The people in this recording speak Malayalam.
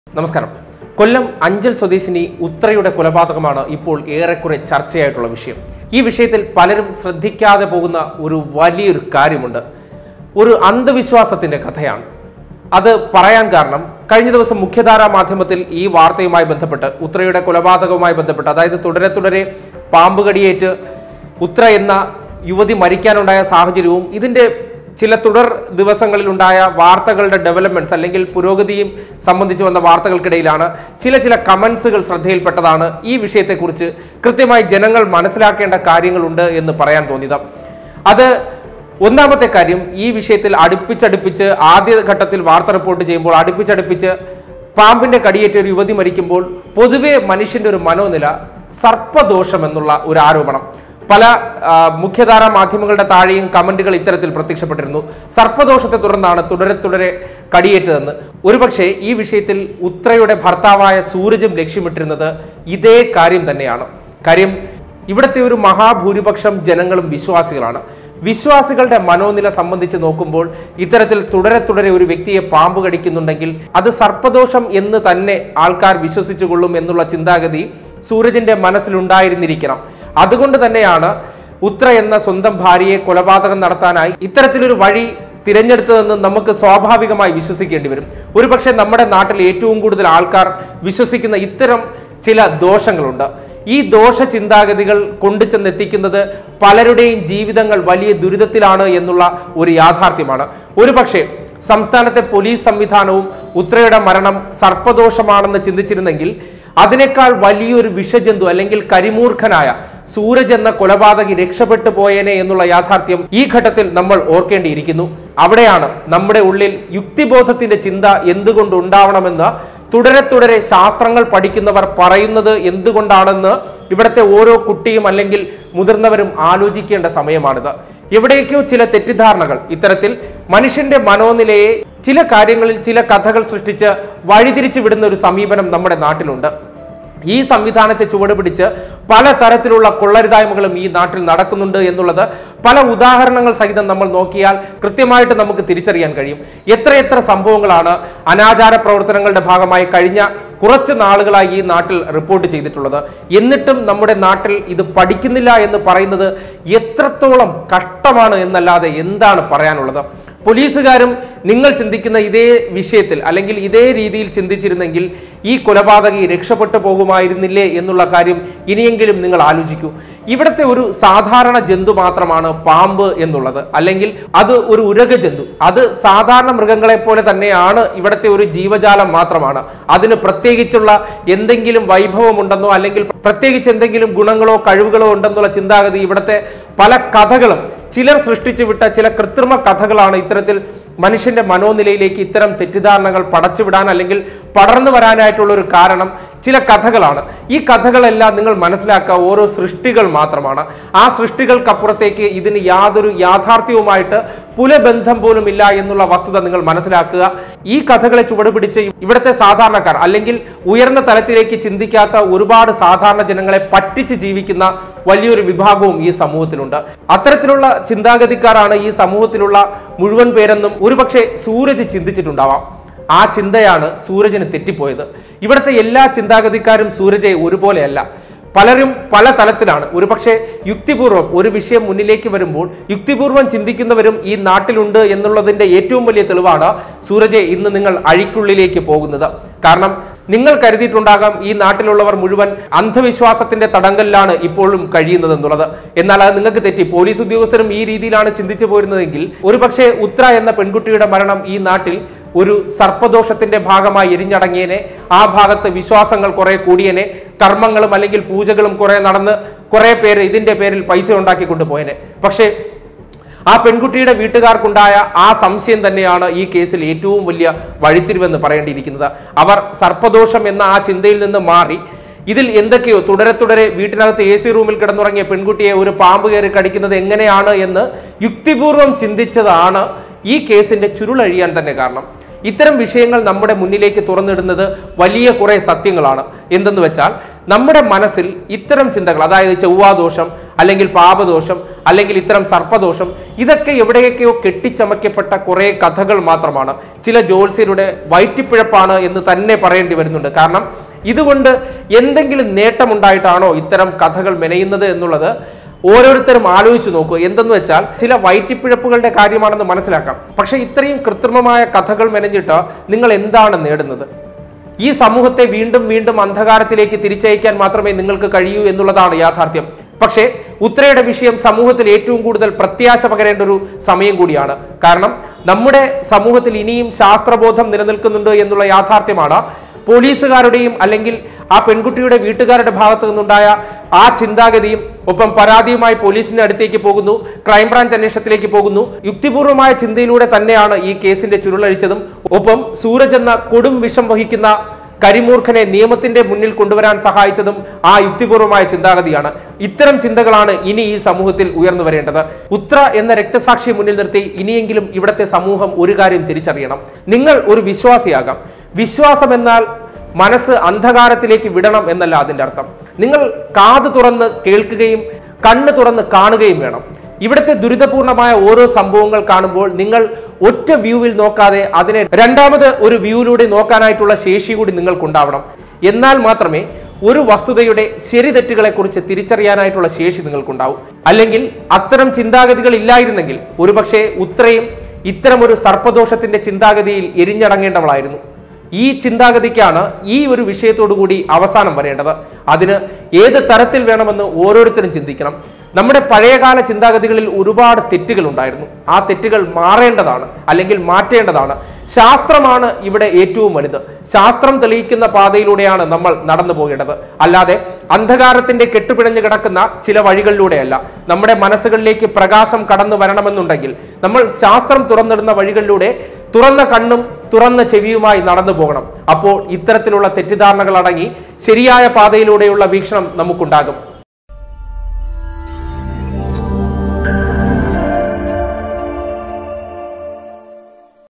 നമസ്കാരം കൊല്ലം അഞ്ചൽ സ്വദേശിനി ഉത്രയുടെ കൊലപാതകമാണ് ഇപ്പോൾ ഏറെക്കുറെ ചർച്ചയായിട്ടുള്ള വിഷയം ഈ വിഷയത്തിൽ പലരും ശ്രദ്ധിക്കാതെ പോകുന്ന ഒരു വലിയൊരു കാര്യമുണ്ട് ഒരു അന്ധവിശ്വാസത്തിന്റെ കഥയാണ് അത് പറയാൻ കാരണം കഴിഞ്ഞ ദിവസം മുഖ്യധാരാ മാധ്യമത്തിൽ ഈ വാർത്തയുമായി ബന്ധപ്പെട്ട് ഉത്രയുടെ കൊലപാതകവുമായി ബന്ധപ്പെട്ട് അതായത് തുടരെ തുടരെ പാമ്പ് കടിയേറ്റ് ഉത്ര എന്ന യുവതി മരിക്കാനുണ്ടായ സാഹചര്യവും ഇതിന്റെ ചില തുടർ ദിവസങ്ങളിലുണ്ടായ വാർത്തകളുടെ ഡെവലപ്മെന്റ്സ് അല്ലെങ്കിൽ പുരോഗതിയും സംബന്ധിച്ച് വന്ന വാർത്തകൾക്കിടയിലാണ് ചില ചില കമന്റ്സുകൾ ശ്രദ്ധയിൽപ്പെട്ടതാണ് ഈ വിഷയത്തെക്കുറിച്ച് കൃത്യമായി ജനങ്ങൾ മനസ്സിലാക്കേണ്ട കാര്യങ്ങളുണ്ട് എന്ന് പറയാൻ തോന്നിയത് അത് ഒന്നാമത്തെ കാര്യം ഈ വിഷയത്തിൽ അടുപ്പിച്ചടുപ്പിച്ച് ആദ്യ ഘട്ടത്തിൽ വാർത്ത റിപ്പോർട്ട് ചെയ്യുമ്പോൾ അടുപ്പിച്ചടുപ്പിച്ച് പാമ്പിന്റെ കടിയേറ്റ ഒരു യുവതി മരിക്കുമ്പോൾ പൊതുവെ മനുഷ്യന്റെ ഒരു മനോനില സർപ്പദോഷം എന്നുള്ള ഒരു ആരോപണം പല ആ, മുഖ്യധാരാ മാധ്യമങ്ങളുടെ താഴെയും കമന്റുകൾ ഇത്തരത്തിൽ പ്രത്യക്ഷപ്പെട്ടിരുന്നു സർപ്പദോഷത്തെ തുടർന്നാണ് തുടരെ തുടരെ കടിയേറ്റതെന്ന് ഒരുപക്ഷെ ഈ വിഷയത്തിൽ ഉത്രയുടെ ഭർത്താവായ സൂരജും ലക്ഷ്യമിട്ടിരുന്നത് ഇതേ കാര്യം തന്നെയാണ് കാര്യം ഇവിടുത്തെ ഒരു മഹാഭൂരിപക്ഷം ജനങ്ങളും വിശ്വാസികളാണ് വിശ്വാസികളുടെ മനോനില സംബന്ധിച്ച് നോക്കുമ്പോൾ ഇത്തരത്തിൽ തുടരെ തുടരെ ഒരു വ്യക്തിയെ പാമ്പ് കടിക്കുന്നുണ്ടെങ്കിൽ അത് സർപ്പദോഷം എന്ന് തന്നെ ആൾക്കാർ വിശ്വസിച്ചു കൊള്ളും എന്നുള്ള ചിന്താഗതി സൂരജിന്റെ മനസ്സിലുണ്ടായിരുന്നിരിക്കണം അതുകൊണ്ട് തന്നെയാണ് ഉത്ര എന്ന സ്വന്തം ഭാര്യയെ കൊലപാതകം നടത്താനായി ഇത്തരത്തിലൊരു വഴി തിരഞ്ഞെടുത്തതെന്ന് നമുക്ക് സ്വാഭാവികമായി വിശ്വസിക്കേണ്ടി വരും ഒരുപക്ഷെ നമ്മുടെ നാട്ടിൽ ഏറ്റവും കൂടുതൽ ആൾക്കാർ വിശ്വസിക്കുന്ന ഇത്തരം ചില ദോഷങ്ങളുണ്ട് ഈ ദോഷ ചിന്താഗതികൾ കൊണ്ടു ചെന്നെത്തിക്കുന്നത് പലരുടെയും ജീവിതങ്ങൾ വലിയ ദുരിതത്തിലാണ് എന്നുള്ള ഒരു യാഥാർത്ഥ്യമാണ് ഒരുപക്ഷെ സംസ്ഥാനത്തെ പോലീസ് സംവിധാനവും ഉത്രയുടെ മരണം സർപ്പദോഷമാണെന്ന് ചിന്തിച്ചിരുന്നെങ്കിൽ അതിനേക്കാൾ വലിയൊരു വിഷജന്തു അല്ലെങ്കിൽ കരിമൂർഖനായ സൂരജ് എന്ന കൊലപാതകി രക്ഷപ്പെട്ടു പോയേനെ എന്നുള്ള യാഥാർത്ഥ്യം ഈ ഘട്ടത്തിൽ നമ്മൾ ഓർക്കേണ്ടിയിരിക്കുന്നു അവിടെയാണ് നമ്മുടെ ഉള്ളിൽ യുക്തിബോധത്തിന്റെ ചിന്ത എന്തുകൊണ്ട് ഉണ്ടാവണമെന്ന് തുടരെ തുടരെ ശാസ്ത്രങ്ങൾ പഠിക്കുന്നവർ പറയുന്നത് എന്തുകൊണ്ടാണെന്ന് ഇവിടുത്തെ ഓരോ കുട്ടിയും അല്ലെങ്കിൽ മുതിർന്നവരും ആലോചിക്കേണ്ട സമയമാണിത് എവിടേക്കോ ചില തെറ്റിദ്ധാരണകൾ ഇത്തരത്തിൽ മനുഷ്യന്റെ മനോനിലയെ ചില കാര്യങ്ങളിൽ ചില കഥകൾ സൃഷ്ടിച്ച് വഴിതിരിച്ചു വിടുന്ന ഒരു സമീപനം നമ്മുടെ നാട്ടിലുണ്ട് ഈ സംവിധാനത്തെ ചുവട് പിടിച്ച് പല തരത്തിലുള്ള കൊള്ളരുതായ്മകളും ഈ നാട്ടിൽ നടക്കുന്നുണ്ട് എന്നുള്ളത് പല ഉദാഹരണങ്ങൾ സഹിതം നമ്മൾ നോക്കിയാൽ കൃത്യമായിട്ട് നമുക്ക് തിരിച്ചറിയാൻ കഴിയും എത്രയെത്ര സംഭവങ്ങളാണ് അനാചാര പ്രവർത്തനങ്ങളുടെ ഭാഗമായി കഴിഞ്ഞ കുറച്ച് നാളുകളായി ഈ നാട്ടിൽ റിപ്പോർട്ട് ചെയ്തിട്ടുള്ളത് എന്നിട്ടും നമ്മുടെ നാട്ടിൽ ഇത് പഠിക്കുന്നില്ല എന്ന് പറയുന്നത് എത്രത്തോളം കഷ്ടമാണ് എന്നല്ലാതെ എന്താണ് പറയാനുള്ളത് പോലീസുകാരും നിങ്ങൾ ചിന്തിക്കുന്ന ഇതേ വിഷയത്തിൽ അല്ലെങ്കിൽ ഇതേ രീതിയിൽ ചിന്തിച്ചിരുന്നെങ്കിൽ ഈ കൊലപാതകി രക്ഷപ്പെട്ടു പോകുമായിരുന്നില്ലേ എന്നുള്ള കാര്യം ഇനിയെങ്കിലും നിങ്ങൾ ആലോചിക്കൂ ഇവിടുത്തെ ഒരു സാധാരണ ജന്തു മാത്രമാണ് പാമ്പ് എന്നുള്ളത് അല്ലെങ്കിൽ അത് ഒരു ഉരക ജന്തു അത് സാധാരണ മൃഗങ്ങളെ പോലെ തന്നെയാണ് ഇവിടുത്തെ ഒരു ജീവജാലം മാത്രമാണ് അതിന് പ്രത്യേകിച്ചുള്ള എന്തെങ്കിലും വൈഭവമുണ്ടെന്നോ അല്ലെങ്കിൽ പ്രത്യേകിച്ച് എന്തെങ്കിലും ഗുണങ്ങളോ കഴിവുകളോ ഉണ്ടെന്നുള്ള ചിന്താഗതി ഇവിടുത്തെ പല കഥകളും ചിലർ സൃഷ്ടിച്ചു വിട്ട ചില കൃത്രിമ കഥകളാണ് ഇത്തരത്തിൽ മനുഷ്യന്റെ മനോനിലയിലേക്ക് ഇത്തരം തെറ്റിദ്ധാരണകൾ പടച്ചുവിടാൻ അല്ലെങ്കിൽ പടർന്നു വരാനായിട്ടുള്ള ഒരു കാരണം ചില കഥകളാണ് ഈ കഥകളെല്ലാം നിങ്ങൾ മനസ്സിലാക്കുക ഓരോ സൃഷ്ടികൾ മാത്രമാണ് ആ സൃഷ്ടികൾക്കപ്പുറത്തേക്ക് ഇതിന് യാതൊരു യാഥാർത്ഥ്യവുമായിട്ട് പുലബന്ധം പോലും ഇല്ല എന്നുള്ള വസ്തുത നിങ്ങൾ മനസ്സിലാക്കുക ഈ കഥകളെ ചുവടുപിടിച്ച് ഇവിടുത്തെ സാധാരണക്കാർ അല്ലെങ്കിൽ ഉയർന്ന തലത്തിലേക്ക് ചിന്തിക്കാത്ത ഒരുപാട് സാധാരണ ജനങ്ങളെ പറ്റിച്ച് ജീവിക്കുന്ന വലിയൊരു വിഭാഗവും ഈ സമൂഹത്തിലുണ്ട് അത്തരത്തിലുള്ള ചിന്താഗതിക്കാരാണ് ഈ സമൂഹത്തിലുള്ള മുഴുവൻ പേരെന്നും ഒരുപക്ഷെ സൂരജ് ചിന്തിച്ചിട്ടുണ്ടാവാം ആ ചിന്തയാണ് സൂരജിന് തെറ്റിപ്പോയത് ഇവിടുത്തെ എല്ലാ ചിന്താഗതിക്കാരും സൂരജെ ഒരുപോലെയല്ല പലരും പല തലത്തിലാണ് ഒരുപക്ഷെ യുക്തിപൂർവ്വം ഒരു വിഷയം മുന്നിലേക്ക് വരുമ്പോൾ യുക്തിപൂർവ്വം ചിന്തിക്കുന്നവരും ഈ നാട്ടിലുണ്ട് എന്നുള്ളതിന്റെ ഏറ്റവും വലിയ തെളിവാണ് സൂരജെ ഇന്ന് നിങ്ങൾ അഴിക്കുള്ളിലേക്ക് പോകുന്നത് കാരണം നിങ്ങൾ കരുതിയിട്ടുണ്ടാകാം ഈ നാട്ടിലുള്ളവർ മുഴുവൻ അന്ധവിശ്വാസത്തിന്റെ തടങ്കലിലാണ് ഇപ്പോഴും കഴിയുന്നത് എന്നുള്ളത് എന്നാൽ അത് നിങ്ങൾക്ക് തെറ്റി പോലീസ് ഉദ്യോഗസ്ഥരും ഈ രീതിയിലാണ് ചിന്തിച്ചു പോരുന്നതെങ്കിൽ ഒരുപക്ഷെ ഉത്ര എന്ന പെൺകുട്ടിയുടെ മരണം ഈ നാട്ടിൽ ഒരു സർപ്പദോഷത്തിന്റെ ഭാഗമായി എരിഞ്ഞടങ്ങിയനെ ആ ഭാഗത്ത് വിശ്വാസങ്ങൾ കുറെ കൂടിയനെ കർമ്മങ്ങളും അല്ലെങ്കിൽ പൂജകളും കുറെ നടന്ന് കുറെ പേര് ഇതിന്റെ പേരിൽ പൈസ ഉണ്ടാക്കി കൊണ്ടുപോയനെ പക്ഷേ ആ പെൺകുട്ടിയുടെ വീട്ടുകാർക്കുണ്ടായ ആ സംശയം തന്നെയാണ് ഈ കേസിൽ ഏറ്റവും വലിയ വഴിത്തിരിവെന്ന് പറയേണ്ടിയിരിക്കുന്നത് അവർ സർപ്പദോഷം എന്ന ആ ചിന്തയിൽ നിന്ന് മാറി ഇതിൽ എന്തൊക്കെയോ തുടരെ തുടരെ വീട്ടിനകത്ത് എ സി റൂമിൽ കിടന്നുറങ്ങിയ പെൺകുട്ടിയെ ഒരു പാമ്പ് കയറി കടിക്കുന്നത് എങ്ങനെയാണ് എന്ന് യുക്തിപൂർവം ചിന്തിച്ചതാണ് ഈ കേസിന്റെ ചുരുളഴിയാൻ തന്നെ കാരണം ഇത്തരം വിഷയങ്ങൾ നമ്മുടെ മുന്നിലേക്ക് തുറന്നിടുന്നത് വലിയ കുറെ സത്യങ്ങളാണ് എന്തെന്ന് വെച്ചാൽ നമ്മുടെ മനസ്സിൽ ഇത്തരം ചിന്തകൾ അതായത് ചൊവ്വാദോഷം അല്ലെങ്കിൽ പാപദോഷം അല്ലെങ്കിൽ ഇത്തരം സർപ്പദോഷം ഇതൊക്കെ എവിടെയൊക്കെയോ കെട്ടിച്ചമയ്ക്കപ്പെട്ട കുറെ കഥകൾ മാത്രമാണ് ചില ജ്യോത്സ്യരുടെ വയറ്റിപ്പിഴപ്പാണ് എന്ന് തന്നെ പറയേണ്ടി വരുന്നുണ്ട് കാരണം ഇതുകൊണ്ട് എന്തെങ്കിലും നേട്ടമുണ്ടായിട്ടാണോ ഇത്തരം കഥകൾ മെനയുന്നത് എന്നുള്ളത് ഓരോരുത്തരും ആലോചിച്ച് നോക്കൂ എന്തെന്ന് വെച്ചാൽ ചില വയറ്റിപ്പിഴപ്പുകളുടെ കാര്യമാണെന്ന് മനസ്സിലാക്കാം പക്ഷെ ഇത്രയും കൃത്രിമമായ കഥകൾ മെനഞ്ഞിട്ട് നിങ്ങൾ എന്താണ് നേടുന്നത് ഈ സമൂഹത്തെ വീണ്ടും വീണ്ടും അന്ധകാരത്തിലേക്ക് തിരിച്ചയക്കാൻ മാത്രമേ നിങ്ങൾക്ക് കഴിയൂ എന്നുള്ളതാണ് യാഥാർത്ഥ്യം പക്ഷേ ഉത്തരയുടെ വിഷയം സമൂഹത്തിൽ ഏറ്റവും കൂടുതൽ പ്രത്യാശ പകരേണ്ട ഒരു സമയം കൂടിയാണ് കാരണം നമ്മുടെ സമൂഹത്തിൽ ഇനിയും ശാസ്ത്രബോധം നിലനിൽക്കുന്നുണ്ട് എന്നുള്ള യാഥാർത്ഥ്യമാണ് പോലീസുകാരുടെയും അല്ലെങ്കിൽ ആ പെൺകുട്ടിയുടെ വീട്ടുകാരുടെ ഭാഗത്തു നിന്നുണ്ടായ ആ ചിന്താഗതിയും ഒപ്പം പരാതിയുമായി പോലീസിന്റെ അടുത്തേക്ക് പോകുന്നു ക്രൈംബ്രാഞ്ച് അന്വേഷണത്തിലേക്ക് പോകുന്നു യുക്തിപൂർവമായ ചിന്തയിലൂടെ തന്നെയാണ് ഈ കേസിന്റെ ചുരുളഴിച്ചതും ഒപ്പം സൂരജ് എന്ന കൊടും വിഷം വഹിക്കുന്ന കരിമൂർഖനെ നിയമത്തിന്റെ മുന്നിൽ കൊണ്ടുവരാൻ സഹായിച്ചതും ആ യുക്തിപൂർവമായ ചിന്താഗതിയാണ് ഇത്തരം ചിന്തകളാണ് ഇനി ഈ സമൂഹത്തിൽ ഉയർന്നു വരേണ്ടത് ഉത്ര എന്ന രക്തസാക്ഷി മുന്നിൽ നിർത്തി ഇനിയെങ്കിലും ഇവിടത്തെ സമൂഹം ഒരു കാര്യം തിരിച്ചറിയണം നിങ്ങൾ ഒരു വിശ്വാസിയാകാം വിശ്വാസം എന്നാൽ മനസ്സ് അന്ധകാരത്തിലേക്ക് വിടണം എന്നല്ല അതിന്റെ അർത്ഥം നിങ്ങൾ കാത് തുറന്ന് കേൾക്കുകയും കണ്ണ് തുറന്ന് കാണുകയും വേണം ഇവിടുത്തെ ദുരിതപൂർണമായ ഓരോ സംഭവങ്ങൾ കാണുമ്പോൾ നിങ്ങൾ ഒറ്റ വ്യൂവിൽ നോക്കാതെ അതിനെ രണ്ടാമത് ഒരു വ്യൂവിലൂടെ നോക്കാനായിട്ടുള്ള ശേഷി കൂടി നിങ്ങൾക്കുണ്ടാവണം എന്നാൽ മാത്രമേ ഒരു വസ്തുതയുടെ ശരി തെറ്റുകളെ കുറിച്ച് തിരിച്ചറിയാനായിട്ടുള്ള ശേഷി നിങ്ങൾക്കുണ്ടാവും അല്ലെങ്കിൽ അത്തരം ചിന്താഗതികൾ ഇല്ലായിരുന്നെങ്കിൽ ഒരുപക്ഷെ ഉത്രയും ഇത്തരം ഒരു സർപ്പദോഷത്തിന്റെ ചിന്താഗതിയിൽ എരിഞ്ഞടങ്ങേണ്ടവളായിരുന്നു ഈ ചിന്താഗതിക്കാണ് ഈ ഒരു വിഷയത്തോടു കൂടി അവസാനം വരേണ്ടത് അതിന് ഏത് തരത്തിൽ വേണമെന്ന് ഓരോരുത്തരും ചിന്തിക്കണം നമ്മുടെ പഴയകാല ചിന്താഗതികളിൽ ഒരുപാട് തെറ്റുകൾ ഉണ്ടായിരുന്നു ആ തെറ്റുകൾ മാറേണ്ടതാണ് അല്ലെങ്കിൽ മാറ്റേണ്ടതാണ് ശാസ്ത്രമാണ് ഇവിടെ ഏറ്റവും വലുത് ശാസ്ത്രം തെളിയിക്കുന്ന പാതയിലൂടെയാണ് നമ്മൾ നടന്നു പോകേണ്ടത് അല്ലാതെ അന്ധകാരത്തിന്റെ കെട്ടുപിണഞ്ഞു കിടക്കുന്ന ചില വഴികളിലൂടെയല്ല നമ്മുടെ മനസ്സുകളിലേക്ക് പ്രകാശം കടന്നു വരണമെന്നുണ്ടെങ്കിൽ നമ്മൾ ശാസ്ത്രം തുറന്നിടുന്ന വഴികളിലൂടെ തുറന്ന കണ്ണും തുറന്ന ചെവിയുമായി നടന്നു പോകണം അപ്പോൾ ഇത്തരത്തിലുള്ള തെറ്റിദ്ധാരണകൾ അടങ്ങി ശരിയായ പാതയിലൂടെയുള്ള വീക്ഷണം നമുക്കുണ്ടാകും